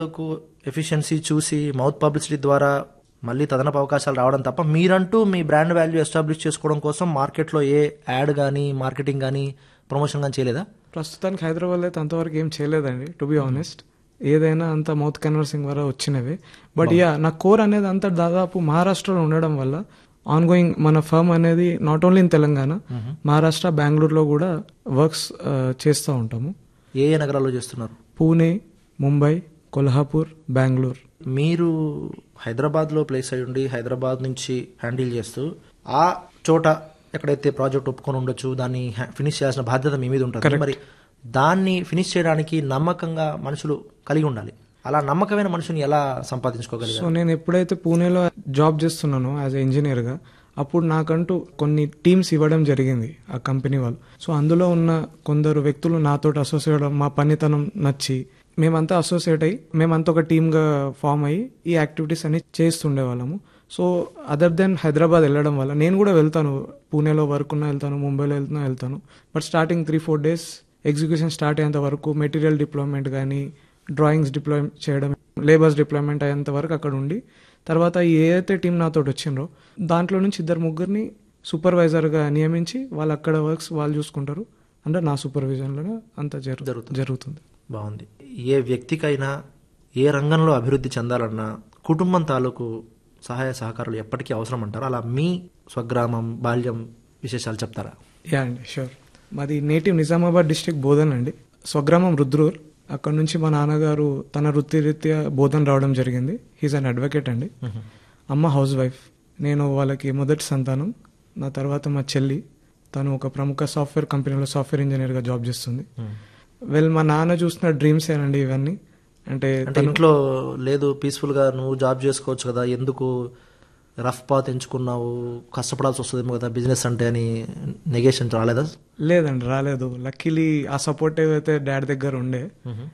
Efficiency చూసి mouth publicity ద్వారా మళ్ళీ తదనపు అవకాశాలు రావడం తప్ప మీరంటూ మీ బ్రాండ్ వాల్యూ ఎస్టాబ్లిష్ చేసుకోవడం కోసం మార్కెట్లో ఏ యాడ్ కానీ మార్కెటింగ్ కానీ ప్రమోషన్ కానీ చేయలేదా ప్రస్తుతానికి హైదరాబాద్ అయితే అంతవరకు ఏం చేయలేదండి టు బి ఆనెస్ట్ ఏదైనా అంత మౌత్ కన్వర్సింగ్ వల్ల వచ్చినవి బట్ యా నా కోర్ అనేది అంతా దాదాపు మహారాష్ట్రలో ఉండడం వల్ల ఆన్ గోయింగ్ మన ఫర్మ్ అనేది not only in Telangana Maharashtra బెంగళూరులో కూడా వర్క్స్ చేస్తూ ఉంటాము ఏ ఏ నగరాల్లో చేస్తున్నారు పూణే ముంబై కొల్హాపూర్ బెంగళూరు మీరు హైదరాబాద్లో ప్లేస్ అయి ఉండి హైదరాబాద్ నుంచి హ్యాండిల్ చేస్తూ ఆ చోట ఎక్కడైతే ప్రాజెక్ట్ ఒప్పుకొని ఉండొచ్చు దాన్ని ఫినిష్ చేయాల్సిన బాధ్యత మీ మీద ఉంటుంది మరి దాన్ని ఫినిష్ చేయడానికి నమ్మకంగా మనుషులు కలిగి ఉండాలి అలా నమ్మకమైన మనుషుని ఎలా సంపాదించుకోగలిగారు సో నేను ఎప్పుడైతే పూణేలో జాబ్ చేస్తున్నానో యాజ్ ఎ ఇంజనీర్గా అప్పుడు నాకంటూ కొన్ని టీమ్స్ ఇవ్వడం జరిగింది ఆ కంపెనీ వాళ్ళు సో అందులో ఉన్న కొందరు వ్యక్తులు నాతో అసోసియేట్ అవ్వడం మా పనితనం నచ్చి మేమంతా అసోసియేట్ అయ్యి మేమంతా ఒక టీమ్గా ఫామ్ అయ్యి ఈ యాక్టివిటీస్ అన్ని చేస్తుండే వాళ్ళము సో అదర్ దెన్ హైదరాబాద్ వెళ్ళడం వల్ల నేను కూడా వెళ్తాను పూణేలో వర్క్ ఉన్నా వెళ్తాను ముంబైలో వెళ్తున్నా వెళ్తాను but starting three four days execution start అయ్యేంత వరకు మెటీరియల్ డిప్లాయ్మెంట్ కానీ డ్రాయింగ్స్ డిప్లాయ్ చేయడం లేబర్స్ డిప్లాయ్మెంట్ అయ్యేంత వరకు అక్కడ ఉండి తర్వాత ఏదైతే టీం నాతో వచ్చిండ్రో దాంట్లో నుంచి ఇద్దరు ముగ్గురిని సూపర్వైజర్గా నియమించి వాళ్ళు అక్కడ వర్క్స్ వాళ్ళు చూసుకుంటారు అంటే నా సూపర్విజన్లో అంత జరు జరుగుతుంది. జరుగుతుంది బాగుంది ఏ వ్యక్తికైనా ఏ రంగంలో అభివృద్ధి చెందాలన్నా కుటుంబం తాలూకు సహాయ సహకారాలు ఎప్పటికీ అవసరం అంటారు అలా మీ స్వగ్రామం బాల్యం విశేషాలు చెప్తారా యా అండి షూర్ మాది నేటివ్ నిజామాబాద్ డిస్టిక్ బోధన్ అండి స్వగ్రామం రుద్రూర్ అక్కడ నుంచి మా నాన్నగారు తన వృత్తిరీత్యా బోధన్ రావడం జరిగింది హీజ్ అన్ అడ్వకేట్ అండి అమ్మ హౌస్ వైఫ్ నేను వాళ్ళకి మొదటి సంతానం నా తర్వాత మా చెల్లి తను ఒక ప్రముఖ సాఫ్ట్వేర్ కంపెనీలో సాఫ్ట్వేర్ ఇంజనీర్గా జాబ్ చేస్తుంది వెల్ మా నాన్న చూసిన డ్రీమ్స్ ఏనండి ఇవన్నీ అంటే అంటే ఇంట్లో లేదు పీస్ఫుల్ గా నువ్వు జాబ్ చేసుకోవచ్చు కదా ఎందుకు రఫ్ పాత్ ఎంచుకున్నావు కష్టపడాల్సి వస్తుందేమో కదా బిజినెస్ అంటే అని నెగేషన్ రాలేదా లేదండి రాలేదు లక్కీలీ ఆ సపోర్ట్ ఏదైతే డాడ్ దగ్గర ఉండే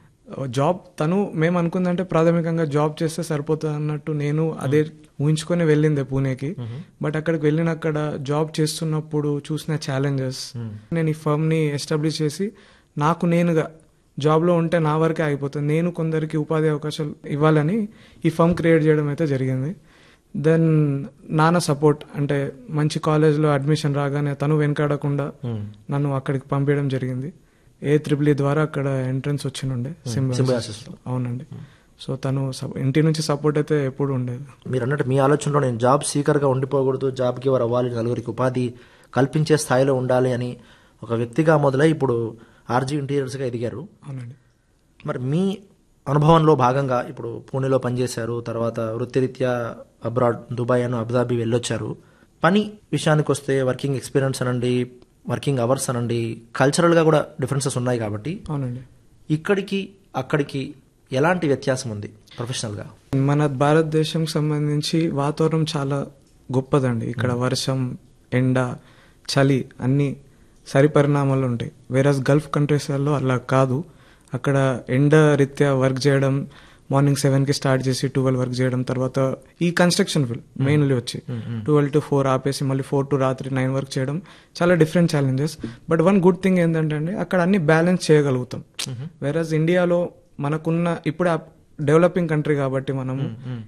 జాబ్ తను మేము అనుకుందంటే ప్రాథమికంగా జాబ్ చేస్తే సరిపోతుంది అన్నట్టు నేను అదే ఊహించుకొని వెళ్ళిందే పూణేకి బట్ అక్కడికి వెళ్ళిన అక్కడ జాబ్ చేస్తున్నప్పుడు చూసిన ఛాలెంజెస్ నేను ఈ ఫర్మ్ ని ఎస్టాబ్లిష్ చేసి నాకు నేనుగా జాబ్లో ఉంటే నా వరకే అయిపోతుంది నేను కొందరికి ఉపాధి అవకాశాలు ఇవ్వాలని ఈ ఫర్మ్ క్రియేట్ చేయడం అయితే జరిగింది దెన్ నాన్న సపోర్ట్ అంటే మంచి కాలేజ్లో అడ్మిషన్ రాగానే తను వెనకాడకుండా నన్ను అక్కడికి పంపించడం జరిగింది ఏ త్రిబుల్ ద్వారా అక్కడ ఎంట్రన్స్ వచ్చినుండే Symbiosis సింబాసిస్ అవునండి సో తను సప- ఇంటి నుంచి సపోర్ట్ అయితే ఎప్పుడు ఉండేది మీరు అన్నట్టు మీ ఆలోచనలో నేను జాబ్ సీకర్గా ఉండిపోకూడదు జాబ్ గివర్ అవ్వాలి నలుగురికి ఉపాధి కల్పించే స్థాయిలో ఉండాలి అని ఒక వ్యక్తిగా మొదలై ఇప్పుడు ఆర్జీ ఇంటీరియర్స్గా ఎదిగారు అవునండి మరి మీ అనుభవంలో భాగంగా ఇప్పుడు పూణేలో పనిచేశారు తర్వాత వృత్తిరీత్యా అబ్రాడ్ దుబాయ్ అను అబుదాబి వెళ్ళొచ్చారు పని విషయానికి వస్తే వర్కింగ్ ఎక్స్పీరియన్స్ అనండి వర్కింగ్ అవర్స్ అనండి కల్చరల్గా కూడా డిఫరెన్సెస్ ఉన్నాయి కాబట్టి అవునండి ఇక్కడికి అక్కడికి ఎలాంటి వ్యత్యాసం ఉంది ప్రొఫెషనల్గా మన భారతదేశంకి సంబంధించి వాతావరణం చాలా గొప్పదండి ఇక్కడ వర్షం ఎండ చలి అన్ని సరి పరిణామాలు ఉంటాయి వేరస్ గల్ఫ్ కంట్రీస్లలో అలా కాదు అక్కడ ఎండ రీత్యా వర్క్ చేయడం మార్నింగ్ సెవెన్ కి స్టార్ట్ చేసి ట్వెల్వ్ వర్క్ చేయడం తర్వాత ఈ కన్స్ట్రక్షన్ ఫీల్డ్ మెయిన్లీ వచ్చి ట్వెల్వ్ టు ఫోర్ ఆపేసి మళ్ళీ ఫోర్ టు రాత్రి నైన్ వర్క్ చేయడం చాలా different challenges but one good thing ఏంటంటే అండి అక్కడ అన్ని బ్యాలెన్స్ చేయగలుగుతాం వేరస్ ఇండియాలో మనకున్న ఇప్పుడు డెవలపింగ్ కంట్రీ కాబట్టి మనము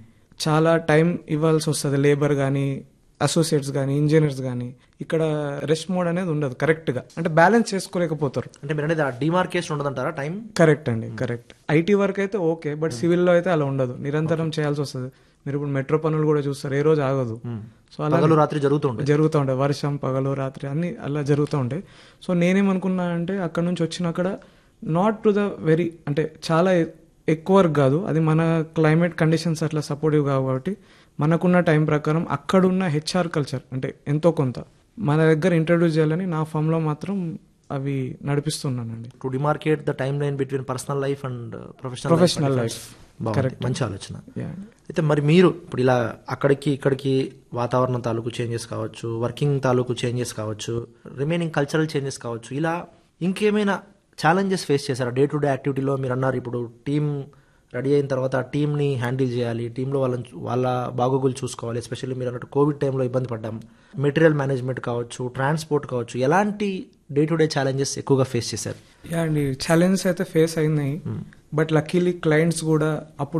చాలా టైం ఇవ్వాల్సి వస్తుంది లేబర్ కానీ అసోసియేట్స్ కానీ ఇంజనీర్స్ కానీ ఇక్కడ రెస్ట్ మోడ్ అనేది ఉండదు కరెక్ట్ గా అంటే బ్యాలెన్స్ చేసుకోలేకపోతారు అంటే మీరు అనేది ఆ డిమార్కేషన్ ఉండదంటారా టైం కరెక్ట్ అండి కరెక్ట్ ఐటీ వర్క్ అయితే ఓకే బట్ సివిల్ లో అయితే అలా ఉండదు నిరంతరం చేయాల్సి వస్తుంది మీరు ఇప్పుడు మెట్రో పనులు కూడా చూస్తారు ఏ రోజు ఆగదు సో అలా పగలు రాత్రి జరుగుతూ ఉంటుంది జరుగుతూ ఉంటాయి వర్షం పగలు రాత్రి అన్ని అలా జరుగుతూ ఉంటాయి సో నేనేమనుకున్నా అంటే అక్కడ నుంచి వచ్చిన అక్కడ నాట్ టు ద వెరీ అంటే చాలా ఎ- ఎక్కువ వర్క్ కాదు అది మన క్లైమేట్ కండిషన్స్ అట్లా సపోర్టివ్ కాబట్టి మనకున్న టైం ప్రకారం అక్కడున్న హెచ్ఆర్ కల్చర్ అంటే ఎంతో కొంత మన దగ్గర ఇంట్రడ్యూస్ చేయాలని నా ఫామ్ లో మాత్రం అవి నడిపిస్తున్నానండి to demarcate the timeline between personal life and professional professional life బాగుంది మంచి ఆలోచన అయితే మరి మీరు ఇప్పుడు ఇలా అక్కడికి ఇక్కడికి వాతావరణం తాలూకు చేంజెస్ కావచ్చు వర్కింగ్ తాలూకు చేంజెస్ కావచ్చు రిమైనింగ్ కల్చరల్ చేంజెస్ కావచ్చు ఇలా ఇంకేమైనా ఛాలెంజెస్ ఫేస్ చేశారా డే టు డే యాక్టివిటీలో మీరు అన్నారు ఇప్పుడు టీం రెడీ అయిన తర్వాత ఆ టీంని హ్యాండిల్ చేయాలి టీంలో వాళ్ళని చూ- వాళ్ళ బాగోగులు చూసుకోవాలి ఎస్పెషల్లీ మీరు అన్నట్టు కోవిడ్ టైంలో ఇబ్బంది పడ్డాం మెటీరియల్ మేనేజ్మెంట్ కావచ్చు ట్రాన్స్పోర్ట్ కావచ్చు ఎలాంటి డే టు డే ఛాలెంజెస్ ఎక్కువగా ఫేస్ చేశారు యా అండి ఛాలెంజెస్ అయితే ఫేస్ అయినాయి బట్ లక్కీలీ క్లయింట్స్ కూడా అప్పుడు